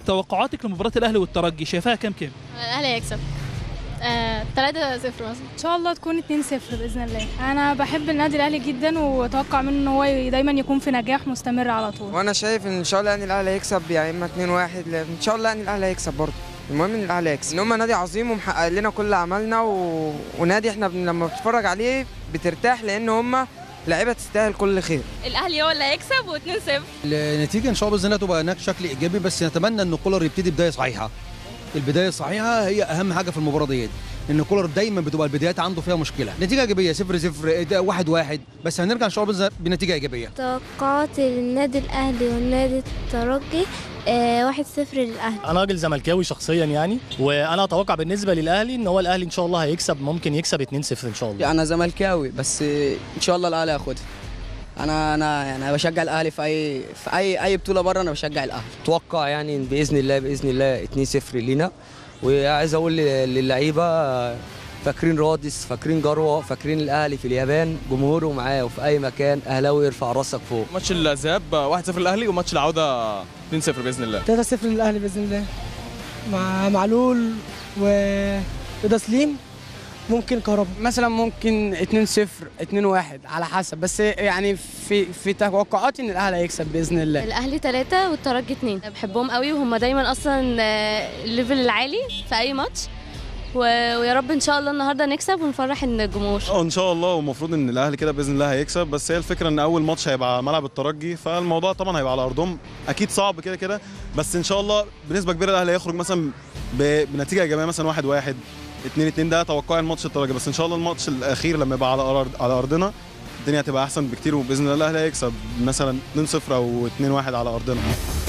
توقعاتك لمباراه الاهلي والترجي شايفاها كام كام الاهلي هيكسب آه 3 0 مثلا ان شاء الله تكون 2-0 باذن الله انا بحب النادي الاهلي جدا واتوقع منه ان هو دايما يكون في نجاح مستمر على طول وانا شايف ان شاء الله يعني الاهلي هيكسب يا اما 2-1 لا، ان شاء الله يعني الاهلي هيكسب برضه المهم ان الاهلي هيكسب ان هم نادي عظيم ومحقق لنا كل عملنا و... ونادي احنا بن... لما بتتفرج عليه بترتاح لان هم لعيبه تستاهل كل خير الاهلي هو اللي هيكسب و2 0 النتيجه ان شاء الله باذن الله تبقى هناك شكل ايجابي بس نتمنى ان كولر يبتدي بدايه صحيحه البدايه الصحيحه هي اهم حاجه في المباراه ديت ان كولر دايما بتبقى البدايات عنده فيها مشكله نتيجه ايجابيه 0 0 1 1 بس هنرجع ان شاء الله بإذن- بنتيجه ايجابيه توقعات النادي الأهلي والنادي الترجي آه واحد صفر للأهلي انا راجل زملكاوي شخصيا يعني وانا اتوقع بالنسبه للاهلي ان هو الاهلي ان شاء الله هيكسب ممكن يكسب 2-0 ان شاء الله انا زملكاوي بس ان شاء الله الاهلي هياخدها انا انا يعني بشجع الاهلي في اي في اي اي بطوله بره انا بشجع الاهلي اتوقع يعني إن باذن الله باذن الله 2-0 لينا وعايز اقول لل- للعيبه فاكرين رادس فاكرين جروه فاكرين الاهلي في اليابان جمهوره معاه وفي اي مكان اهلاوي يرفع راسك فوق ماتش الذهاب 1-0 الاهلي وماتش العوده 2-0 باذن الله 3-0 للاهلي باذن الله مع معلول و رضا سليم ممكن كهربا مثلا ممكن 2-0 2-1 على حسب بس يعني في في توقعاتي ان الاهلي هيكسب باذن الله الاهلي 3 والترجي 2 بحبهم قوي وهم دايما اصلا آه، الليفل العالي في اي ماتش و- ويا رب ان شاء الله النهارده نكسب ونفرح الجمهور اه ان شاء الله ومفروض ان الاهلي كده باذن الله هيكسب بس هي الفكره ان اول ماتش هيبقى على ملعب الترجي فالموضوع طبعا هيبقى على ارضهم اكيد صعب كده كده بس ان شاء الله بنسبه كبيره الاهلي هيخرج مثلا ب- بنتيجه ايجابيه مثلا 1 1 2 2 ده توقعي الماتش الترجي بس ان شاء الله الماتش الاخير لما يبقى على أرض على ارضنا الدنيا هتبقى احسن بكتير وباذن الله الاهلي هيكسب مثلا 2 0 او 2 1 على ارضنا